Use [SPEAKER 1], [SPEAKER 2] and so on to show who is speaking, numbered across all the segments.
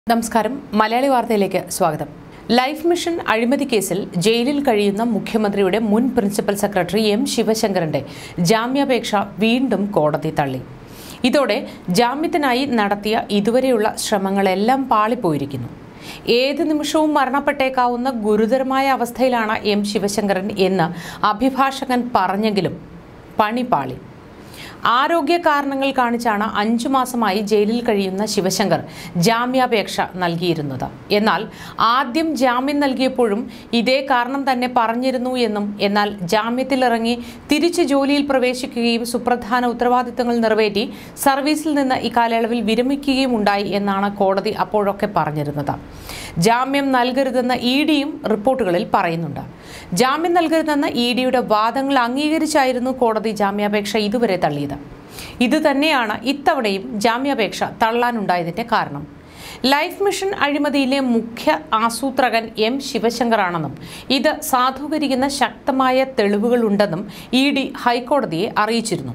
[SPEAKER 1] നമസ്കാരം മലയാളി വാർത്തയിലേക്ക് സ്വാഗതം ലൈഫ് മിഷൻ അഴിമതി കേസിൽ ജയിലിൽ കഴിയുന്ന മുഖ്യമന്ത്രിയുടെ മുൻ പ്രിൻസിപ്പൽ സെക്രട്ടറി എം ശിവശങ്കറിന്റെ ജാമ്യാപേക്ഷ വീണ്ടും കോടതി തള്ളി ഇതോടെ ജാമ്യത്തിനായി നടത്തിയ ഇതുവരെയുള്ള ശ്രമങ്ങളെല്ലാം പാളിപ്പോയിരിക്കുന്നു ഏത് നിമിഷവും മരണപ്പെട്ടേക്കാവുന്ന ഗുരുതരമായ അവസ്ഥയിലാണ് എം ശിവശങ്കരൻ എന്ന് അഭിഭാഷകൻ പറഞ്ഞെങ്കിലും പണി പാളി ആരോഗ്യ കാരണങ്ങൾ കാണിച്ചാണ് അഞ്ചു മാസമായി ജയിലിൽ കഴിയുന്ന ശിവശങ്കർ ജാമ്യാപേക്ഷ നൽകിയിരുന്നത് എന്നാൽ ആദ്യം ജാമ്യം നൽകിയപ്പോഴും ഇതേ കാരണം തന്നെ പറഞ്ഞിരുന്നു എന്നും എന്നാൽ ജാമ്യത്തിലിറങ്ങി തിരിച്ച് ജോലിയിൽ പ്രവേശിക്കുകയും സുപ്രധാന ഉത്തരവാദിത്തങ്ങൾ നിറവേറ്റി സർവീസിൽ നിന്ന് ഇക്കാലയളവിൽ വിരമിക്കുകയും ഉണ്ടായി എന്നാണ് കോടതി അപ്പോഴൊക്കെ പറഞ്ഞിരുന്നത് ജാമ്യം നൽകരുതെന്ന് ഇ ഡിയും റിപ്പോർട്ടുകളിൽ പറയുന്നുണ്ട് ജാമ്യം നൽകരുതെന്ന ഇ ഡിയുടെ വാദങ്ങൾ അംഗീകരിച്ചായിരുന്നു കോടതി ജാമ്യാപേക്ഷ ഇതുവരെ തള്ളിയത് ഇത് തന്നെയാണ് ഇത്തവണയും ജാമ്യാപേക്ഷ തള്ളാനുണ്ടായതിന്റെ കാരണം ലൈഫ് മിഷൻ അഴിമതിയിലെ മുഖ്യ ആസൂത്രകൻ എം ശിവശങ്കറാണെന്നും ഇത് സാധൂകരിക്കുന്ന ശക്തമായ തെളിവുകളുണ്ടെന്നും ഇ ഡി ഹൈക്കോടതിയെ അറിയിച്ചിരുന്നു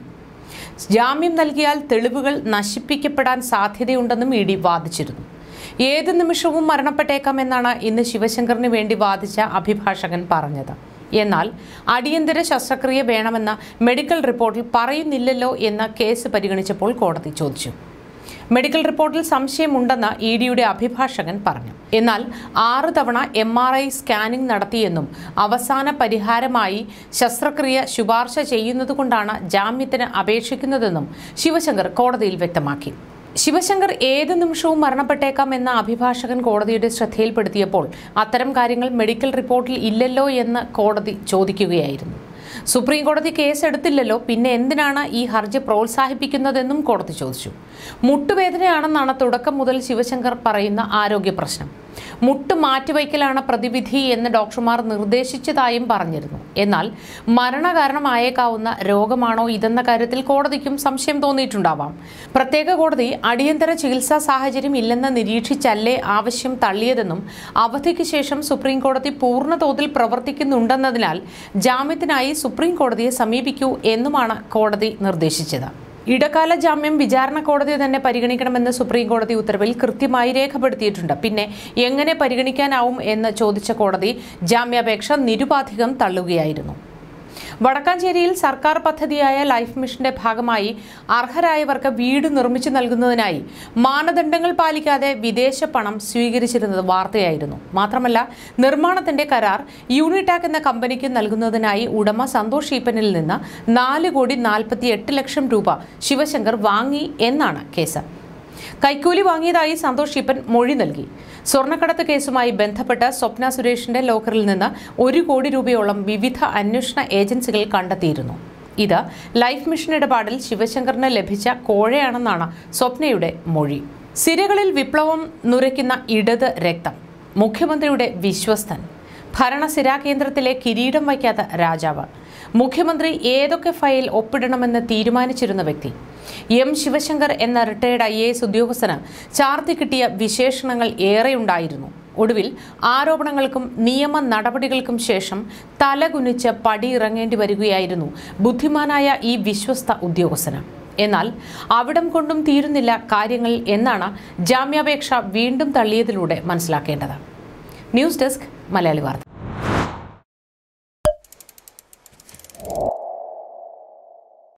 [SPEAKER 1] ജാമ്യം നൽകിയാൽ തെളിവുകൾ നശിപ്പിക്കപ്പെടാൻ സാധ്യതയുണ്ടെന്നും ഇ ഡി വാദിച്ചിരുന്നു ഏത് നിമിഷവും മരണപ്പെട്ടേക്കാമെന്നാണ് ഇന്ന് ശിവശങ്കറിന് വേണ്ടി വാദിച്ച അഭിഭാഷകൻ പറഞ്ഞത് എന്നാൽ അടിയന്തര ശസ്ത്രക്രിയ വേണമെന്ന മെഡിക്കൽ റിപ്പോർട്ടിൽ പറയുന്നില്ലല്ലോ എന്ന കേസ് പരിഗണിച്ചപ്പോൾ കോടതി ചോദിച്ചു മെഡിക്കൽ റിപ്പോർട്ടിൽ സംശയമുണ്ടെന്ന് ഇ ഡിയുടെ അഭിഭാഷകൻ പറഞ്ഞു എന്നാൽ ആറ് തവണ എം ആർ ഐ സ്കാനിംഗ് നടത്തിയെന്നും അവസാന പരിഹാരമായി ശസ്ത്രക്രിയ ശുപാർശ ചെയ്യുന്നതുകൊണ്ടാണ് ജാമ്യത്തിന് അപേക്ഷിക്കുന്നതെന്നും ശിവശങ്കർ കോടതിയിൽ വ്യക്തമാക്കി ശിവശങ്കർ ഏത് നിമിഷവും മരണപ്പെട്ടേക്കാം എന്ന അഭിഭാഷകൻ കോടതിയുടെ ശ്രദ്ധയിൽപ്പെടുത്തിയപ്പോൾ അത്തരം കാര്യങ്ങൾ മെഡിക്കൽ റിപ്പോർട്ടിൽ ഇല്ലല്ലോ എന്ന് കോടതി ചോദിക്കുകയായിരുന്നു സുപ്രീം കോടതി കേസ് എടുത്തില്ലല്ലോ പിന്നെ എന്തിനാണ് ഈ ഹർജി പ്രോത്സാഹിപ്പിക്കുന്നതെന്നും കോടതി ചോദിച്ചു മുട്ടുവേദനയാണെന്നാണ് തുടക്കം മുതൽ ശിവശങ്കർ പറയുന്ന ആരോഗ്യ പ്രശ്നം മുട്ട് മാറ്റിവയ്ക്കലാണ് പ്രതിവിധി എന്ന് ഡോക്ടർമാർ നിർദ്ദേശിച്ചതായും പറഞ്ഞിരുന്നു എന്നാൽ മരണകാരണമായേക്കാവുന്ന രോഗമാണോ ഇതെന്ന കാര്യത്തിൽ കോടതിക്കും സംശയം തോന്നിയിട്ടുണ്ടാവാം പ്രത്യേക കോടതി അടിയന്തര ചികിത്സാ സാഹചര്യം ഇല്ലെന്ന് നിരീക്ഷിച്ചല്ലേ ആവശ്യം തള്ളിയതെന്നും അവധിക്ക് ശേഷം സുപ്രീം കോടതി പൂർണ്ണ തോതിൽ പ്രവർത്തിക്കുന്നുണ്ടെന്നതിനാൽ ജാമ്യത്തിനായി സുപ്രീം കോടതിയെ സമീപിക്കൂ എന്നുമാണ് കോടതി നിർദ്ദേശിച്ചത് ഇടക്കാല ജാമ്യം വിചാരണ കോടതി തന്നെ പരിഗണിക്കണമെന്ന് സുപ്രീം കോടതി ഉത്തരവിൽ കൃത്യമായി രേഖപ്പെടുത്തിയിട്ടുണ്ട് പിന്നെ എങ്ങനെ പരിഗണിക്കാനാവും എന്ന് ചോദിച്ച കോടതി ജാമ്യാപേക്ഷ നിരുപാധികം തള്ളുകയായിരുന്നു വടക്കാഞ്ചേരിയിൽ സർക്കാർ പദ്ധതിയായ ലൈഫ് മിഷന്റെ ഭാഗമായി അർഹരായവർക്ക് വീട് നിർമ്മിച്ചു നൽകുന്നതിനായി മാനദണ്ഡങ്ങൾ പാലിക്കാതെ വിദേശ പണം സ്വീകരിച്ചിരുന്നത് വാർത്തയായിരുന്നു മാത്രമല്ല നിർമ്മാണത്തിന്റെ കരാർ യൂണിടാക് എന്ന കമ്പനിക്ക് നൽകുന്നതിനായി ഉടമ സന്തോഷ് ഈപ്പനിൽ നിന്ന് നാല് കോടി നാൽപ്പത്തി എട്ട് ലക്ഷം രൂപ ശിവശങ്കർ വാങ്ങി എന്നാണ് കേസ് കൈക്കൂലി വാങ്ങിയതായി സന്തോഷ് ഈപ്പൻ മൊഴി നൽകി സ്വർണ്ണക്കടത്ത് കേസുമായി ബന്ധപ്പെട്ട് സ്വപ്ന സുരേഷിന്റെ ലോക്കറിൽ നിന്ന് ഒരു കോടി രൂപയോളം വിവിധ അന്വേഷണ ഏജൻസികൾ കണ്ടെത്തിയിരുന്നു ഇത് ലൈഫ് മിഷൻ ഇടപാടിൽ ശിവശങ്കറിന് ലഭിച്ച കോഴയാണെന്നാണ് സ്വപ്നയുടെ മൊഴി സിരകളിൽ വിപ്ലവം നുരയ്ക്കുന്ന ഇടത് രക്തം മുഖ്യമന്ത്രിയുടെ വിശ്വസ്തൻ ഭരണസിരാ കേന്ദ്രത്തിലെ കിരീടം വയ്ക്കാത്ത രാജാവ് മുഖ്യമന്ത്രി ഏതൊക്കെ ഫയൽ ഒപ്പിടണമെന്ന് തീരുമാനിച്ചിരുന്ന വ്യക്തി എം ശിവശങ്കർ എന്ന റിട്ടയർഡ് ഐ എ എസ് ഉദ്യോഗസ്ഥന് ചാർത്തി കിട്ടിയ വിശേഷണങ്ങൾ ഏറെയുണ്ടായിരുന്നു ഒടുവിൽ ആരോപണങ്ങൾക്കും നിയമ നടപടികൾക്കും ശേഷം തലകുനിച്ച് പടിയിറങ്ങേണ്ടി വരികയായിരുന്നു ബുദ്ധിമാനായ ഈ വിശ്വസ്ത ഉദ്യോഗസ്ഥന് എന്നാൽ അവിടം കൊണ്ടും തീരുന്നില്ല കാര്യങ്ങൾ എന്നാണ് ജാമ്യാപേക്ഷ വീണ്ടും തള്ളിയതിലൂടെ മനസ്സിലാക്കേണ്ടത് ന്യൂസ് ഡെസ്ക് മലയാളി വാർത്ത